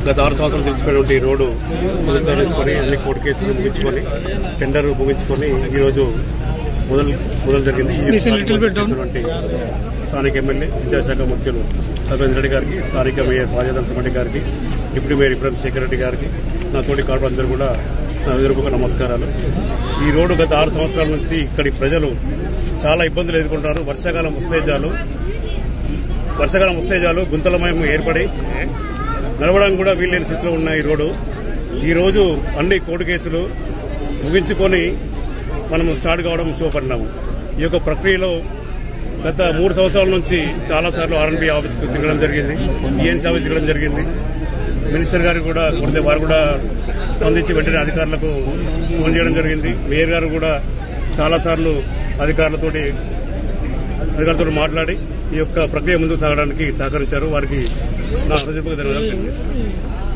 గత ఆరు సంవత్సరాలు తెలిసిపోయినటువంటి ఈ రోడ్డు పునరుద్ధరించుకొని అన్ని కోర్టు కేసులు ముగించుకొని టెండర్ ముగించుకొని ఈ రోజు మొదలు మొదలు జరిగింది ఈ చేసినటువంటి స్థానిక ఎమ్మెల్యే విద్యాశాఖ ముఖ్యులు సర్వేంద్ర రెడ్డి గారికి స్థానిక మేయర్ రాజేంద్ర రెడ్డి గారికి డిప్యూటీ మేయర్ ఇబ్రహీం శేఖర్ రెడ్డి గారికి నా తోటి కార్డు అందరూ కూడా నా హృదయపూర్వక నమస్కారాలు ఈ రోడ్డు గత ఆరు సంవత్సరాల నుంచి ఇక్కడి ప్రజలు చాలా ఇబ్బందులు ఎదుర్కొంటారు వర్షాకాలం ఉత్తేజాలు వర్షాకాలం ఉత్తేజాలు గుంతలమయం ఏర్పడి నడవడానికి కూడా వీల్లేని స్థితిలో ఉన్న ఈ రోడ్డు ఈ రోజు అన్ని కోర్టు కేసులు ముగించుకొని మనము స్టార్ట్ కావడం శుభపరిణామం ఈ యొక్క ప్రక్రియలో గత మూడు సంవత్సరాల నుంచి చాలా సార్లు ఆర్ఎన్బి ఆఫీస్కు తిరగడం జరిగింది ఈఎన్సీ ఆఫీస్ తిరగడం జరిగింది మినిస్టర్ గారికి కూడా కొడితే వారు కూడా స్పందించి వెంటనే అధికారులకు ఫోన్ చేయడం జరిగింది మేయర్ గారు కూడా చాలా సార్లు అధికారులతోటి అధికారులతో మాట్లాడి ఈ యొక్క ప్రక్రియ ముందుకు సాగడానికి సహకరించారు వారికి నా హృదయపూర్వక ధన్యవాదాలు తెలియజేస్తున్నాను